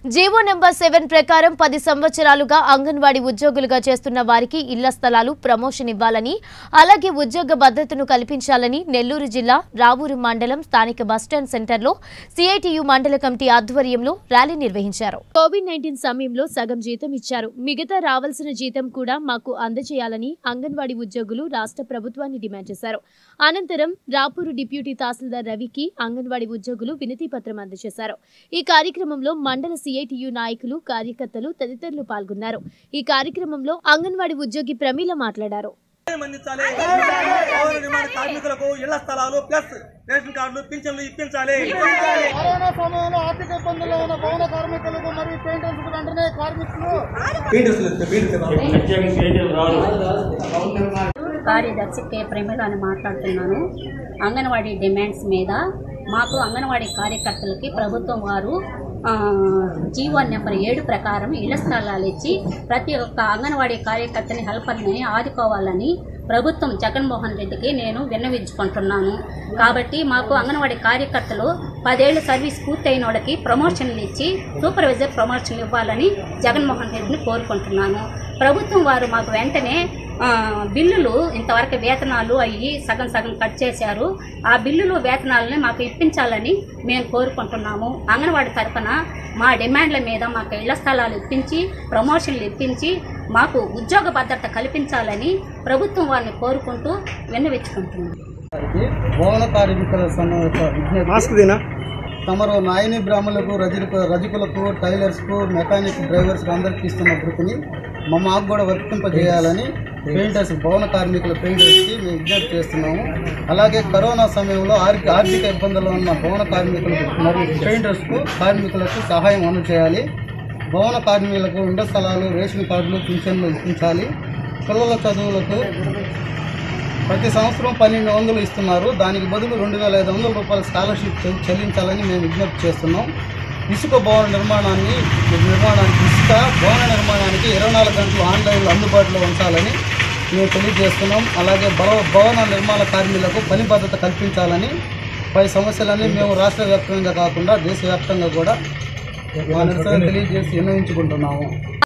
GO number seven ప్రకారం పది సంవత్సరాలుగా అంగన్వాడీ ఉద్యోగులుగా చేస్తున్న వారికి ఇళ్ల స్థలాలు ప్రమోషన్ ఇవ్వాలని అలాగే ఉద్యోగ భద్రతను కల్పించాలని నెల్లూరు జిల్లా రావూరు మండలం స్థానిక బస్టాండ్ సెంటర్లో సిఐటియు మండల కమిటీ ఆధ్వర్యంలో ర్యాలీ నిర్వహించారు కోవిడ్ నైన్టీన్ సమయంలో సగం జీతం ఇచ్చారు మిగతా రావాల్సిన జీతం కూడా మాకు అందజేయాలని అంగన్వాడీ ఉద్యోగులు రాష్ట్ర ప్రభుత్వాన్ని డిమాండ్ చేశారు అనంతరం రాపూరు డిప్యూటీ తహసీల్దార్ రవికి అంగన్వాడీ ఉద్యోగులు వినతి పత్రం అందజేశారు ఈ కార్యక్రమంలో మండల సిఐటియు నాయకులు కార్యకర్తలు తదితరులు పాల్గొన్నారు ఈ కార్యక్రమంలో అంగన్వాడీ ఉద్యోగి ప్రమీల మాట్లాడారు అందించాలి పౌర నిర్మాణ కార్మికులకు ఇళ్ల స్థలాలు ప్లస్ రేషన్ కార్డులు పింఛన్లు ఇప్పించాలి కరోనా సమయంలో ఆర్థిక ఇబ్బందుల్లో ఉన్న భవన కార్మికులకు మరియు పెయింటర్స్ వెంటనే కార్మికులు కార్యదర్శి కె ప్రమిళ అని మాట్లాడుతున్నాను అంగన్వాడీ డిమాండ్స్ మీద మాకు అంగన్వాడీ కార్యకర్తలకి ప్రభుత్వం వారు ఆ, జీవో నెంబర్ ఏడు ప్రకారం ఇళ్ల స్థలాలు ఇచ్చి ప్రతి ఒక్క అంగన్వాడీ కార్యకర్తని హెల్పర్ని ఆదుకోవాలని ప్రభుత్వం జగన్మోహన్ రెడ్డికి నేను విన్నవించుకుంటున్నాను కాబట్టి మాకు అంగన్వాడీ కార్యకర్తలు పదేళ్ల సర్వీస్ పూర్తయిన వాళ్ళకి ప్రమోషన్లు ఇచ్చి సూపర్వైజర్ ప్రమోషన్లు ఇవ్వాలని జగన్మోహన్ రెడ్డిని కోరుకుంటున్నాను ప్రభుత్వం వారు మాకు వెంటనే ఆ, బిల్లులు ఇంతవరకు వేతనాలు అయ్యి సగం సగం కట్ చేశారు ఆ బిల్లులు వేతనాలని మాకు ఇప్పించాలని మేము కోరుకుంటున్నాము అంగన్వాడీ తరఫున మా డిమాండ్ల మీద మాకు ఇళ్ల స్థలాలు ఇప్పించి ప్రమోషన్లు ఇప్పించి మాకు ఉద్యోగ భద్రత కల్పించాలని ప్రభుత్వం వారిని కోరుకుంటూ విన్నవించుకుంటున్నాము భవన కార్మికుల సంఘం యొక్క విజ్ఞప్తి తమరు నాయని బ్రాహ్మణులకు రజకు రజకులకు టైలర్స్కు మెకానిక్ డ్రైవర్స్కు అందరికీ ఇస్తున్న వృత్తిని మా మాకు కూడా వర్తింపజేయాలని పెయింటర్స్ భవన కార్మికుల పెయింటర్స్కి మేము విజ్ఞప్తి చేస్తున్నాము అలాగే కరోనా సమయంలో ఆర్థిక ఆర్థిక ఇబ్బందులు ఉన్న భవన కార్మికులకు మరియు పెయింటర్స్కు కార్మికులకు సహాయం అందజేయాలి భవన కార్మికులకు ఇండ స్థలాలు రేషన్ కార్డులు పింఛన్లు ఇప్పించాలి పిల్లల చదువులకు ప్రతి సంవత్సరం పన్నెండు వందలు ఇస్తున్నారు దానికి బదులు రెండు వేల ఐదు వందల రూపాయల స్కాలర్షిప్ చె- చెల్లించాలని మేము విజ్ఞప్తి చేస్తున్నాం ఇసుక భవన నిర్మాణాన్ని నిర్మాణానికి ఇసుక భవన నిర్మాణానికి ఇరవై నాలుగు గంటలు ఆన్లైన్లో అందుబాటులో ఉంచాలని మేము తెలియజేస్తున్నాం అలాగే భవ భవన నిర్మాణ కార్మికులకు పని భద్రత కల్పించాలని పై సమస్యలన్నీ మేము రాష్ట్ర వ్యాప్తంగా కాకుండా దేశవ్యాప్తంగా కూడా మా నిరసన తెలియజేసి విన్నవించుకుంటున్నాము